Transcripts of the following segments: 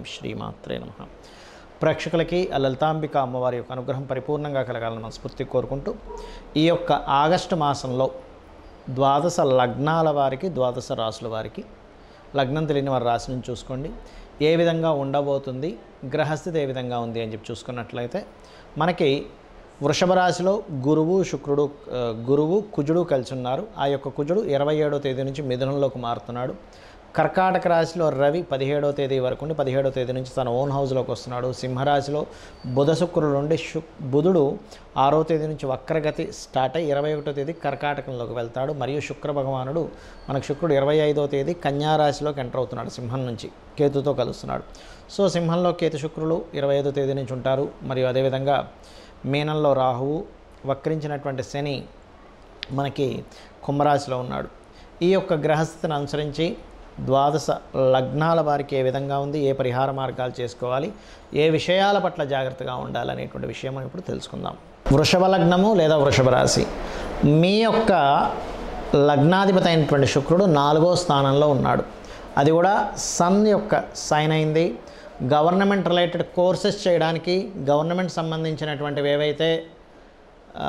శ్రీమాత్రే నమ ప్రేక్షకులకి ఆ లలితాంబిక అమ్మవారి యొక్క అనుగ్రహం పరిపూర్ణంగా కలగాలని మనస్ఫూర్తి కోరుకుంటూ ఈ యొక్క ఆగస్టు మాసంలో ద్వాదశ లగ్నాల వారికి ద్వాదశ రాసుల వారికి లగ్నం తెలియని వారి రాశి నుంచి చూసుకోండి ఏ విధంగా ఉండబోతుంది గ్రహస్థితి ఏ విధంగా ఉంది అని చెప్పి చూసుకున్నట్లయితే మనకి వృషభ రాశిలో గురువు శుక్రుడు ఆ, గురువు కుజుడు కలిసి ఉన్నారు ఆ యొక్క కుజుడు ఇరవై ఏడో తేదీ నుంచి మిథునంలోకి మారుతున్నాడు కర్కాటక రాశిలో రవి పదిహేడో తేదీ వరకు ఉండి పదిహేడో తేదీ నుంచి తన ఓన్ హౌస్లోకి వస్తున్నాడు సింహరాశిలో బుధ శుక్రుడు నుండి శు బుధుడు ఆరో తేదీ నుంచి వక్రగతి స్టార్ట్ అయ్యి ఇరవై ఒకటో తేదీ కర్కాటకంలోకి వెళ్తాడు మరియు శుక్ర భగవానుడు మనకు శుక్రుడు ఇరవై ఐదో తేదీ కన్యా రాశిలోకి ఎంటర్ అవుతున్నాడు సింహం నుంచి కేతుతో కలుస్తున్నాడు సో సింహంలో కేతు శుక్రులు ఇరవై ఐదో తేదీ నుంచి ఉంటారు మరియు అదేవిధంగా మీనంలో రాహువు వక్రించినటువంటి శని మనకి కుంభరాశిలో ఉన్నాడు ఈ యొక్క గ్రహస్థితిని అనుసరించి ద్వాదశ లగ్నాల వారికి ఏ విధంగా ఉంది ఏ పరిహార మార్గాలు చేసుకోవాలి ఏ విషయాల పట్ల జాగ్రత్తగా ఉండాలనేటువంటి విషయం మనం ఇప్పుడు తెలుసుకుందాం వృషభ లగ్నము లేదా వృషభ రాశి మీ యొక్క లగ్నాధిపతి అయినటువంటి శుక్రుడు నాలుగో స్థానంలో ఉన్నాడు అది కూడా సన్ యొక్క సైన్ అయింది గవర్నమెంట్ రిలేటెడ్ కోర్సెస్ చేయడానికి గవర్నమెంట్ సంబంధించినటువంటివి ఏవైతే ఆ,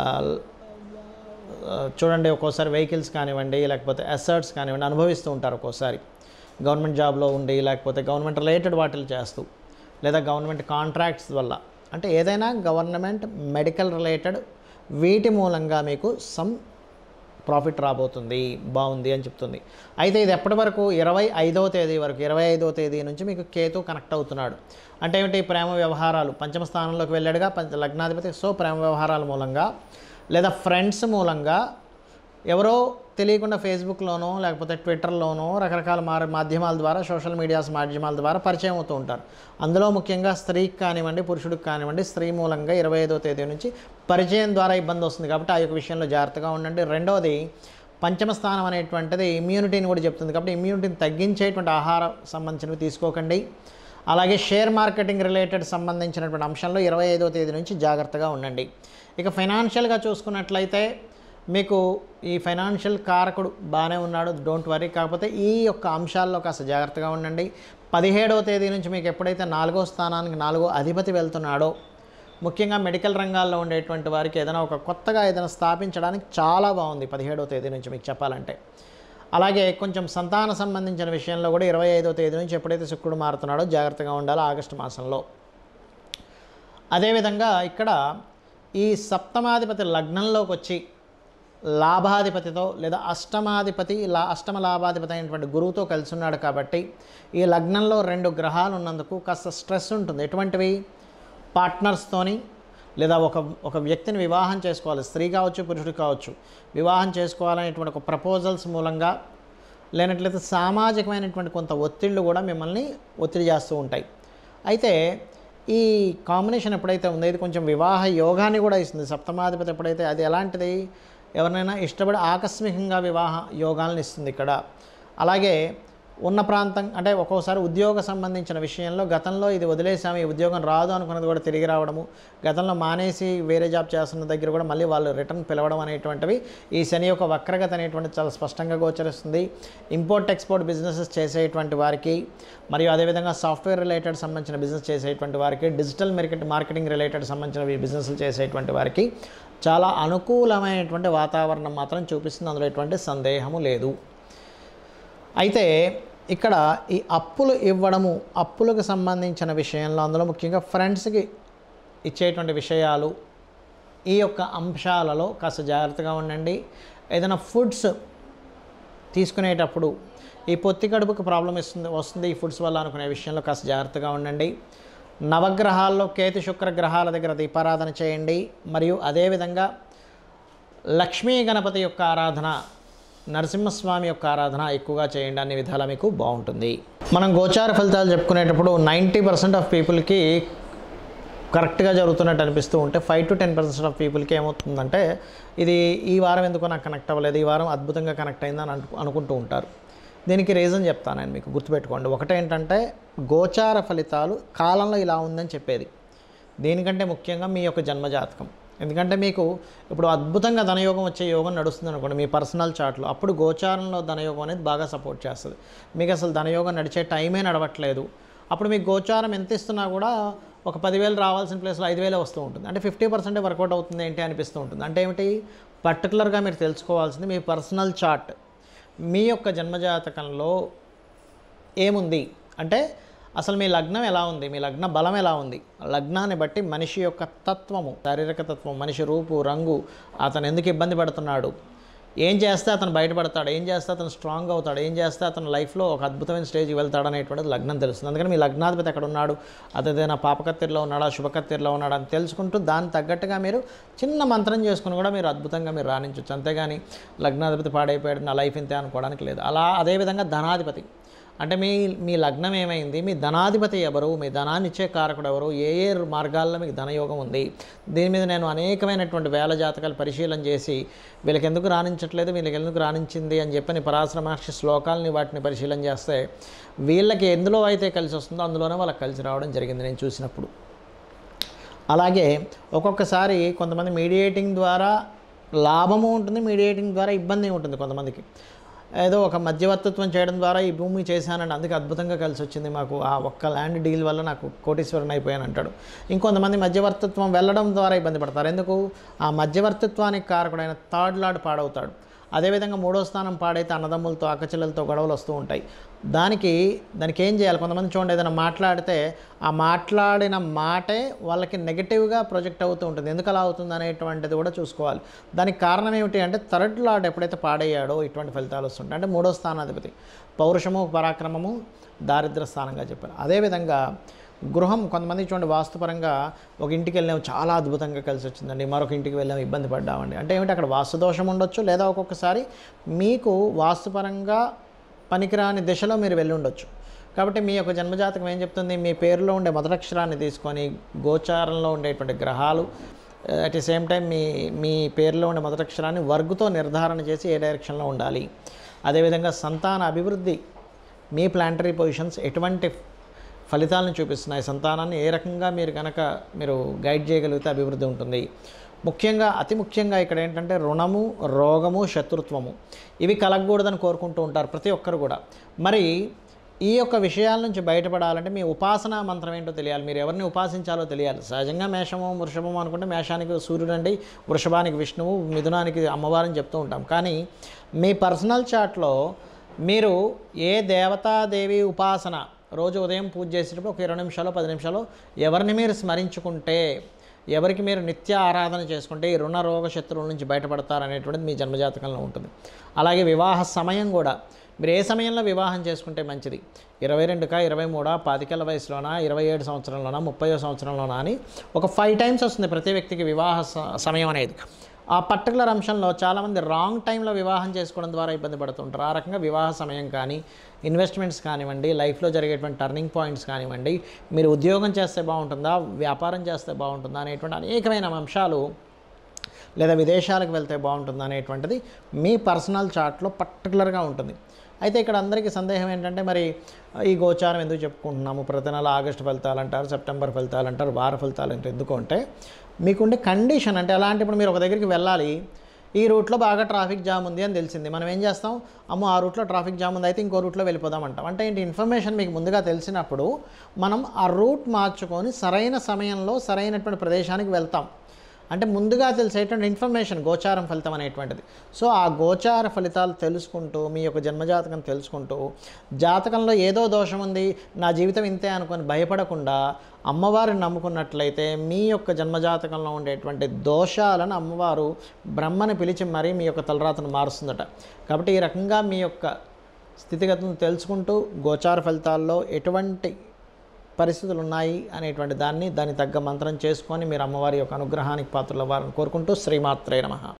ఆ, చూడండి ఒక్కోసారి వెహికల్స్ కానివ్వండి లేకపోతే అసర్ట్స్ కానివ్వండి అనుభవిస్తూ ఉంటారు ఒక్కోసారి గవర్నమెంట్ జాబ్లో ఉండి లేకపోతే గవర్నమెంట్ రిలేటెడ్ వాటిలు చేస్తూ లేదా గవర్నమెంట్ కాంట్రాక్ట్స్ వల్ల అంటే ఏదైనా గవర్నమెంట్ మెడికల్ రిలేటెడ్ వీటి మూలంగా మీకు సమ్ ప్రాఫిట్ రాబోతుంది బాగుంది అని చెప్తుంది అయితే ఇది ఎప్పటి వరకు ఇరవై ఐదవ తేదీ వరకు ఇరవై ఐదవ తేదీ నుంచి మీకు కేతు కనెక్ట్ అవుతున్నాడు అంటే ఏమిటి ప్రేమ వ్యవహారాలు పంచమ స్థానంలోకి వెళ్ళాడుగా పంచ లగ్నాధిపతి సో ప్రేమ వ్యవహారాల మూలంగా లేదా ఫ్రెండ్స్ మూలంగా ఎవరో తెలియకుండా ఫేస్బుక్లోనో లేకపోతే ట్విట్టర్లోనో రకరకాల మార మాధ్యమాల ద్వారా సోషల్ మీడియాస్ మాధ్యమాల ద్వారా పరిచయం అవుతూ ఉంటారు అందులో ముఖ్యంగా స్త్రీకి కానివ్వండి పురుషుడికి కానివ్వండి స్త్రీ మూలంగా ఇరవై ఐదో తేదీ నుంచి పరిచయం ద్వారా ఇబ్బంది వస్తుంది కాబట్టి ఆ యొక్క విషయంలో జాగ్రత్తగా ఉండండి రెండవది పంచమ స్థానం అనేటువంటిది ఇమ్యూనిటీని కూడా చెప్తుంది కాబట్టి ఇమ్యూనిటీని తగ్గించేటువంటి ఆహారం సంబంధించినవి తీసుకోకండి అలాగే షేర్ మార్కెటింగ్ రిలేటెడ్ సంబంధించినటువంటి అంశంలో ఇరవై ఐదో తేదీ నుంచి జాగ్రత్తగా ఉండండి ఇక ఫైనాన్షియల్గా చూసుకున్నట్లయితే మీకు ఈ ఫైనాన్షియల్ కారకుడు బాగానే ఉన్నాడు డోంట్ వరీ కాకపోతే ఈ యొక్క అంశాల్లో కాస్త జాగ్రత్తగా ఉండండి పదిహేడవ తేదీ నుంచి మీకు ఎప్పుడైతే నాలుగో స్థానానికి నాలుగో అధిపతి వెళ్తున్నాడో ముఖ్యంగా మెడికల్ రంగాల్లో ఉండేటువంటి వారికి ఏదైనా ఒక కొత్తగా ఏదైనా స్థాపించడానికి చాలా బాగుంది పదిహేడవ తేదీ నుంచి మీకు చెప్పాలంటే అలాగే కొంచెం సంతాన సంబంధించిన విషయంలో కూడా ఇరవై ఐదో తేదీ నుంచి ఎప్పుడైతే శుక్రుడు మారుతున్నాడో జాగ్రత్తగా ఉండాలి ఆగస్టు మాసంలో అదేవిధంగా ఇక్కడ ఈ సప్తమాధిపతి లగ్నంలోకి వచ్చి లాభాధిపతితో లేదా అష్టమాధిపతి లా అష్టమ లాభాధిపతి అయినటువంటి గురువుతో కలిసి ఉన్నాడు కాబట్టి ఈ లగ్నంలో రెండు గ్రహాలు ఉన్నందుకు కాస్త స్ట్రెస్ ఉంటుంది ఎటువంటివి పార్ట్నర్స్తోని లేదా ఒక ఒక వ్యక్తిని వివాహం చేసుకోవాలి స్త్రీ కావచ్చు పురుషుడు కావచ్చు వివాహం చేసుకోవాలనేటువంటి ఒక ప్రపోజల్స్ మూలంగా లేనట్లయితే సామాజికమైనటువంటి కొంత ఒత్తిళ్ళు కూడా మిమ్మల్ని ఒత్తిడి చేస్తూ ఉంటాయి అయితే ఈ కాంబినేషన్ ఎప్పుడైతే ఉందో ఇది కొంచెం వివాహ యోగాన్ని కూడా ఇస్తుంది సప్తమాధిపతి ఎప్పుడైతే అది ఎలాంటిది ఎవరినైనా ఇష్టపడి ఆకస్మికంగా వివాహ యోగాలను ఇస్తుంది ఇక్కడ అలాగే ఉన్న ప్రాంతం అంటే ఒక్కోసారి ఉద్యోగ సంబంధించిన విషయంలో గతంలో ఇది వదిలేసాము ఈ ఉద్యోగం రాదు అనుకున్నది కూడా తిరిగి రావడము గతంలో మానేసి వేరే జాబ్ చేస్తున్న దగ్గర కూడా మళ్ళీ వాళ్ళు రిటర్న్ పిలవడం అనేటువంటివి ఈ శని యొక్క వక్రగత అనేటువంటి చాలా స్పష్టంగా గోచరిస్తుంది ఇంపోర్ట్ ఎక్స్పోర్ట్ బిజినెసెస్ చేసేటువంటి వారికి మరియు అదేవిధంగా సాఫ్ట్వేర్ రిలేటెడ్ సంబంధించిన బిజినెస్ చేసేటువంటి వారికి డిజిటల్ మార్కెట్ మార్కెటింగ్ రిలేటెడ్ సంబంధించిన బిజినెస్లు చేసేటువంటి వారికి చాలా అనుకూలమైనటువంటి వాతావరణం మాత్రం చూపిస్తుంది అందులో ఎటువంటి సందేహము లేదు అయితే ఇక్కడ ఈ అప్పులు ఇవ్వడము అప్పులకు సంబంధించిన విషయంలో అందులో ముఖ్యంగా ఫ్రెండ్స్కి ఇచ్చేటువంటి విషయాలు ఈ యొక్క అంశాలలో కాస్త జాగ్రత్తగా ఉండండి ఏదైనా ఫుడ్స్ తీసుకునేటప్పుడు ఈ పొత్తి కడుపుకి ప్రాబ్లం ఇస్తుంది వస్తుంది ఈ ఫుడ్స్ వల్ల అనుకునే విషయంలో కాస్త జాగ్రత్తగా ఉండండి నవగ్రహాల్లో కేతు శుక్ర గ్రహాల దగ్గర దీపారాధన చేయండి మరియు అదేవిధంగా లక్ష్మీ గణపతి యొక్క ఆరాధన నరసింహస్వామి యొక్క ఆరాధన ఎక్కువగా చేయండి అన్ని విధాలా మీకు బాగుంటుంది మనం గోచార ఫలితాలు చెప్పుకునేటప్పుడు నైంటీ పర్సెంట్ ఆఫ్ పీపుల్కి కరెక్ట్గా జరుగుతున్నట్టు అనిపిస్తూ ఉంటే five to ten percent of పీపుల్కి ఏమవుతుందంటే ఇది ఈ వారం ఎందుకో నాకు కనెక్ట్ అవ్వలేదు ఈ వారం అద్భుతంగా కనెక్ట్ అయిందని అనుకు అనుకుంటూ ఉంటారు దీనికి రీజన్ చెప్తాను నేను మీకు గుర్తుపెట్టుకోండి ఒకటేంటంటే గోచార ఫలితాలు కాలంలో ఇలా ఉందని చెప్పేది దీనికంటే ముఖ్యంగా మీ యొక్క జన్మజాతకం ఎందుకంటే మీకు ఇప్పుడు అద్భుతంగా ధనయోగం వచ్చే యోగం నడుస్తుంది అనుకోండి మీ పర్సనల్ చార్ట్లో అప్పుడు గోచారంలో ధనయోగం అనేది బాగా సపోర్ట్ చేస్తుంది మీకు అసలు ధనయోగం నడిచే టైమే నడవట్లేదు అప్పుడు మీకు గోచారం ఎంత ఇస్తున్నా కూడా ఒక పదివేలు రావాల్సిన ప్లేస్లో ఐదు వేలే వస్తూ ఉంటుంది అంటే ఫిఫ్టీ పర్సెంటే వర్కౌట్ అవుతుంది ఏంటి అనిపిస్తూ ఉంటుంది అంటే ఏమిటి పర్టికులర్గా మీరు తెలుసుకోవాల్సింది మీ పర్సనల్ చార్ట్ మీ యొక్క జన్మజాతకంలో ఏముంది అంటే అసలు మీ లగ్నం ఎలా ఉంది మీ లగ్న బలం ఎలా ఉంది లగ్నాన్ని బట్టి మనిషి యొక్క తత్వము శారీరక తత్వం మనిషి రూపు రంగు అతను ఎందుకు ఇబ్బంది పడుతున్నాడు ఏం చేస్తే అతను బయటపడతాడు ఏం చేస్తే అతను స్ట్రాంగ్ అవుతాడు ఏం చేస్తే అతను లైఫ్లో ఒక అద్భుతమైన స్టేజ్కి వెళ్తాడు అనేటువంటిది లగ్నం తెలుస్తుంది అందుకని మీ లగ్నాధిపతి ఎక్కడ ఉన్నాడు అతదేనా పాపకత్తిలో ఉన్నాడా శుభకత్తిలో ఉన్నాడా అని తెలుసుకుంటూ దానికి తగ్గట్టుగా మీరు చిన్న మంత్రం చేసుకుని కూడా మీరు అద్భుతంగా మీరు రాణించవచ్చు అంతేగాని లగ్నాధిపతి పాడైపోయాడు నా లైఫ్ ఇంతే అనుకోవడానికి లేదు అలా అదేవిధంగా ధనాధిపతి అంటే మీ మీ లగ్నం ఏమైంది మీ ధనాధిపతి ఎవరు మీ ధనాన్ని ఇచ్చే కారకుడు ఎవరు ఏ ఏ మార్గాల్లో మీకు ధనయోగం ఉంది దీని మీద నేను అనేకమైనటువంటి వేల జాతకాలు పరిశీలన చేసి వీళ్ళకి ఎందుకు రాణించట్లేదు వీళ్ళకి ఎందుకు రాణించింది అని చెప్పని పరాశర మహర్షి శ్లోకాలని వాటిని పరిశీలన చేస్తే వీళ్ళకి ఎందులో అయితే కలిసి వస్తుందో అందులోనే వాళ్ళకి కలిసి రావడం జరిగింది నేను చూసినప్పుడు అలాగే ఒక్కొక్కసారి కొంతమంది మీడియేటింగ్ ద్వారా లాభము ఉంటుంది మీడియేటింగ్ ద్వారా ఇబ్బంది ఉంటుంది కొంతమందికి ఏదో ఒక మధ్యవర్తిత్వం చేయడం ద్వారా ఈ భూమి చేశానండి అందుకే అద్భుతంగా కలిసి వచ్చింది మాకు ఆ ఒక్క ల్యాండ్ డీల్ వల్ల నాకు కోటీశ్వరుని అయిపోయాను అంటాడు ఇంకొంతమంది మధ్యవర్తిత్వం వెళ్ళడం ద్వారా ఇబ్బంది పడతారు ఎందుకు ఆ మధ్యవర్తిత్వానికి కారకుడైన థర్డ్ లార్డ్ పాడవుతాడు అదేవిధంగా మూడో స్థానం పాడైతే అన్నదమ్ములతో అక్కచెల్లెలతో గొడవలు వస్తూ ఉంటాయి దానికి దానికి ఏం చేయాలి కొంతమంది చూడండి ఏదైనా మాట్లాడితే ఆ మాట్లాడిన మాటే వాళ్ళకి నెగిటివ్గా ప్రొజెక్ట్ అవుతూ ఉంటుంది ఎందుకు అలా అవుతుంది అనేటువంటిది కూడా చూసుకోవాలి దానికి కారణం ఏమిటి అంటే థర్డ్ లార్డ్ ఎప్పుడైతే పాడయ్యాడో ఇటువంటి ఫలితాలు వస్తుంటాయి అంటే మూడో స్థానాధిపతి పౌరుషము పరాక్రమము దారిద్ర స్థానంగా చెప్పారు అదేవిధంగా గృహం కొంతమంది చూడండి వాస్తుపరంగా ఒక ఇంటికి వెళ్ళాము చాలా అద్భుతంగా కలిసి వచ్చిందండి మరొక ఇంటికి వెళ్ళాము ఇబ్బంది పడ్డామండి అంటే ఏమిటి అక్కడ వాస్తు దోషం ఉండొచ్చు లేదా ఒక్కొక్కసారి మీకు వాస్తుపరంగా పనికిరాని దిశలో మీరు వెళ్ళి ఉండొచ్చు కాబట్టి మీ యొక్క జన్మజాతకం ఏం చెప్తుంది మీ పేరులో ఉండే మొదలక్షరాన్ని తీసుకొని గోచారంలో ఉండేటువంటి గ్రహాలు అట్ ది సేమ్ టైం మీ మీ పేరులో ఉండే మొదలక్షరాన్ని వర్గుతో నిర్ధారణ చేసి ఏ డైరెక్షన్లో ఉండాలి అదేవిధంగా సంతాన అభివృద్ధి మీ ప్లాంటరీ పొజిషన్స్ ఎటువంటి ఫలితాలను చూపిస్తున్నాయి సంతానాన్ని ఏ రకంగా మీరు కనుక మీరు గైడ్ చేయగలిగితే అభివృద్ధి ఉంటుంది ముఖ్యంగా అతి ముఖ్యంగా ఇక్కడ ఏంటంటే రుణము రోగము శత్రుత్వము ఇవి కలగకూడదని కోరుకుంటూ ఉంటారు ప్రతి ఒక్కరు కూడా మరి ఈ యొక్క విషయాల నుంచి బయటపడాలంటే మీ ఉపాసనా మంత్రం ఏంటో తెలియాలి మీరు ఎవరిని ఉపాసించాలో తెలియాలి సహజంగా మేషము వృషభము అనుకుంటే మేషానికి సూర్యుడు అండి వృషభానికి విష్ణువు మిథునానికి అమ్మవారిని చెప్తూ ఉంటాం కానీ మీ పర్సనల్ చాట్లో మీరు ఏ దేవతాదేవి ఉపాసన రోజు ఉదయం పూజ చేసేటప్పుడు ఒక ఇరవై నిమిషాలు పది నిమిషాలు ఎవరిని మీరు స్మరించుకుంటే ఎవరికి మీరు నిత్య ఆరాధన చేసుకుంటే ఈ రుణ రోగ శత్రువుల నుంచి బయటపడతారనేటువంటిది మీ జన్మజాతకంలో ఉంటుంది అలాగే వివాహ సమయం కూడా మీరు ఏ సమయంలో వివాహం చేసుకుంటే మంచిది ఇరవై రెండుకా ఇరవై మూడా పాతికేళ్ల వయసులోనా ఇరవై ఏడు సంవత్సరంలోనా ముప్పై సంవత్సరంలోనా అని ఒక ఫైవ్ టైమ్స్ వస్తుంది ప్రతి వ్యక్తికి వివాహ స- సమయం అనేది ఆ పర్టికులర్ అంశంలో చాలామంది రాంగ్ టైంలో వివాహం చేసుకోవడం ద్వారా ఇబ్బంది పడుతుంటారు ఆ రకంగా వివాహ సమయం కానీ ఇన్వెస్ట్మెంట్స్ కానివ్వండి లైఫ్లో జరిగేటువంటి టర్నింగ్ పాయింట్స్ కానివ్వండి మీరు ఉద్యోగం చేస్తే బాగుంటుందా వ్యాపారం చేస్తే బాగుంటుందా అనేటువంటి అనేకమైన అంశాలు లేదా విదేశాలకు వెళ్తే బాగుంటుంది అనేటువంటిది మీ పర్సనల్ చార్ట్లో పర్టికులర్గా ఉంటుంది అయితే ఇక్కడ అందరికీ సందేహం ఏంటంటే మరి ఈ గోచారం ఎందుకు చెప్పుకుంటున్నాము ప్రతి నెల ఆగస్టు ఫలితాలు అంటారు సెప్టెంబర్ ఫలితాలు అంటారు వార ఫలితాలు అంటే ఎందుకు అంటే మీకుండే కండిషన్ అంటే ఎలాంటి ఇప్పుడు మీరు ఒక దగ్గరికి వెళ్ళాలి ఈ రూట్లో బాగా ట్రాఫిక్ జామ్ ఉంది అని తెలిసింది మనం ఏం చేస్తాం అమ్మో ఆ రూట్లో ట్రాఫిక్ జామ్ ఉంది అయితే ఇంకో రూట్లో వెళ్ళిపోదాం అంటాం అంటే ఏంటి ఇన్ఫర్మేషన్ మీకు ముందుగా తెలిసినప్పుడు మనం ఆ రూట్ మార్చుకొని సరైన సమయంలో సరైనటువంటి ప్రదేశానికి వెళ్తాం అంటే ముందుగా తెలిసేటువంటి ఇన్ఫర్మేషన్ గోచారం ఫలితం అనేటువంటిది సో ఆ గోచార ఫలితాలు తెలుసుకుంటూ మీ యొక్క జన్మజాతకం తెలుసుకుంటూ జాతకంలో ఏదో దోషం ఉంది నా జీవితం ఇంతే అనుకొని భయపడకుండా అమ్మవారిని నమ్ముకున్నట్లయితే మీ యొక్క జన్మజాతకంలో ఉండేటువంటి దోషాలను అమ్మవారు బ్రహ్మని పిలిచి మరీ మీ యొక్క తలరాతను మారుస్తుందట కాబట్టి ఈ రకంగా మీ యొక్క స్థితిగతులను తెలుసుకుంటూ గోచార ఫలితాల్లో ఎటువంటి పరిస్థితులు ఉన్నాయి అనేటువంటి దాన్ని దానికి తగ్గ మంత్రం చేసుకొని మీరు అమ్మవారి యొక్క అనుగ్రహానికి పాత్రలు అవ్వాలని కోరుకుంటూ శ్రీమాత్రే నమః